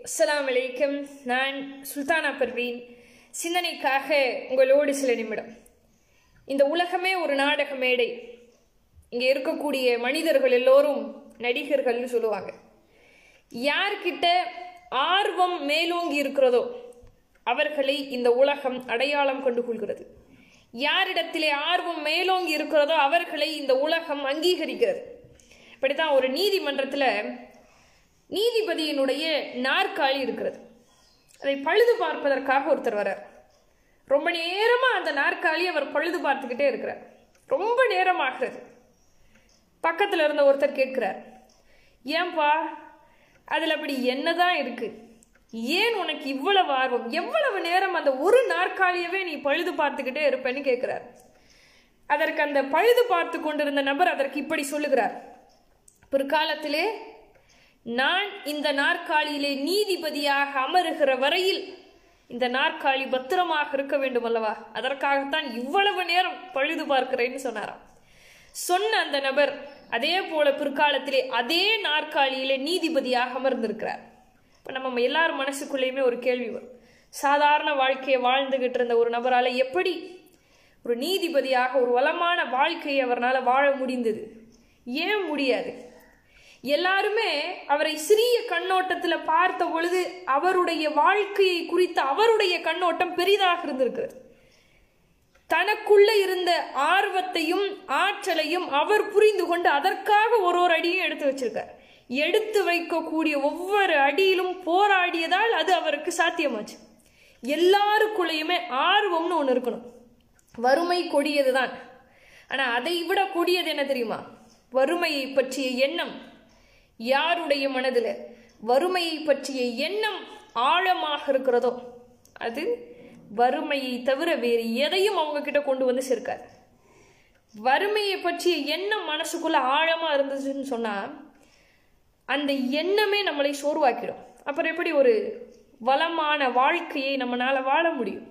அஸ்ஸலாமு அலைக்கும் நான் சுல்தானா பர்வீன் சிந்தனைக்காக உங்களோடு சில நிமிடம் இந்த உலகமே ஒரு நாடக மேடை இங்கே இருக்கக்கூடிய மனிதர்கள் எல்லோரும் நடிகர்கள்னு சொல்லுவாங்க யார்கிட்ட ஆர்வம் மேலோங்கி இருக்கிறதோ அவர்களை இந்த உலகம் அடையாளம் கொண்டு கொள்கிறது யாரிடத்திலே ஆர்வம் மேலோங்கி இருக்கிறதோ அவர்களை இந்த உலகம் அங்கீகரிக்கிறது இப்படித்தான் ஒரு நீதிமன்றத்தில் நீதிபதியினுடைய நாற்காலி இருக்கிறது அதை பழுது பார்ப்பதற்காக ஒருத்தர் வரார் ரொம்ப நேரமாக அந்த நாற்காலி அவர் பழுது பார்த்துக்கிட்டே இருக்கிறார் ரொம்ப நேரமாகிறது பக்கத்தில் இருந்த ஒருத்தர் கேட்கிறார் ஏன்பா அதில் அப்படி என்னதான் இருக்கு ஏன் உனக்கு இவ்வளவு ஆர்வம் எவ்வளவு நேரம் அந்த ஒரு நாற்காலியவே நீ பழுது பார்த்துக்கிட்டே இருப்பேன்னு கேட்கிறார் அதற்கு அந்த பழுது பார்த்து கொண்டிருந்த நபர் அதற்கு இப்படி சொல்லுகிறார் பிற்காலத்திலே நான் இந்த நாற்காலியிலே நீதிபதியாக அமருகிற வரையில் இந்த நாற்காலி பத்திரமாக இருக்க வேண்டும் அல்லவா அதற்காகத்தான் இவ்வளவு நேரம் பழுது பார்க்கிறேன்னு சொன்னாராம் சொன்ன அந்த நபர் அதே போல பிற்காலத்திலே அதே நாற்காலியிலே நீதிபதியாக அமர்ந்திருக்கிறார் இப்போ நம்ம எல்லார் மனசுக்குள்ளேயுமே ஒரு கேள்வி வரும் சாதாரண வாழ்க்கையை வாழ்ந்துகிட்டு இருந்த ஒரு நபரால் எப்படி ஒரு நீதிபதியாக ஒரு வளமான வாழ்க்கையை அவரால் வாழ முடிந்தது ஏன் முடியாது எல்லாருமே அவரை சிறிய கண்ணோட்டத்தில் பார்த்த பொழுது அவருடைய வாழ்க்கையை குறித்த அவருடைய கண்ணோட்டம் பெரிதாக இருந்திருக்கிறது தனக்குள்ள இருந்த ஆர்வத்தையும் ஆற்றலையும் அவர் புரிந்து கொண்டு அதற்காக ஒரு ஒரு அடியும் எடுத்து வச்சிருக்கார் எடுத்து வைக்கக்கூடிய ஒவ்வொரு அடியிலும் போராடியதால் அது அவருக்கு சாத்தியமாச்சு எல்லாருக்குள்ளேயுமே ஆர்வம்னு ஒன்று இருக்கணும் வறுமை கொடியது தான் ஆனால் அதை விட கொடியது என்ன தெரியுமா வறுமையை பற்றிய எண்ணம் யாருடைய மனதில் வறுமையை பற்றிய எண்ணம் ஆழமாக இருக்கிறதோ அது வறுமையை தவிர வேறு எதையும் அவங்க கிட்ட கொண்டு வந்து சேர்க்காது வறுமையை பற்றிய எண்ணம் மனசுக்குள்ள ஆழமா இருந்துச்சுன்னு சொன்னா அந்த எண்ணமே நம்மளை சோர்வாக்கிடும் அப்புறம் எப்படி ஒரு வளமான வாழ்க்கையை நம்மளால வாழ முடியும்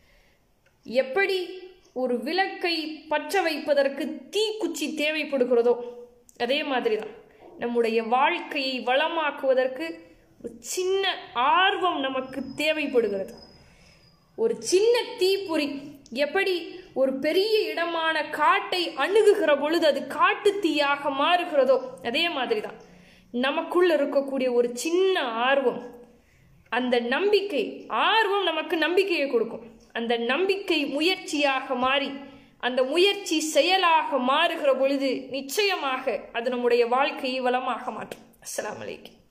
எப்படி ஒரு விளக்கை பற்ற வைப்பதற்கு தீக்குச்சி தேவைப்படுகிறதோ அதே மாதிரி தான் நம்முடைய வாழ்க்கையை வளமாக்குவதற்கு ஒரு சின்ன ஆர்வம் நமக்கு தேவைப்படுகிறது ஒரு சின்ன தீப்பொறி எப்படி ஒரு பெரிய இடமான காட்டை அணுகுகிற பொழுது அது காட்டு தீயாக மாறுகிறதோ அதே மாதிரி தான் நமக்குள்ள இருக்கக்கூடிய ஒரு சின்ன ஆர்வம் அந்த நம்பிக்கை ஆர்வம் நமக்கு நம்பிக்கையை கொடுக்கும் அந்த நம்பிக்கை முயற்சியாக மாறி அந்த முயற்சி செயலாக மாறுகிற பொழுது நிச்சயமாக அது நம்முடைய வாழ்க்கையை வளமாக மாற்றும் அஸ்லாம் வலைக்கம்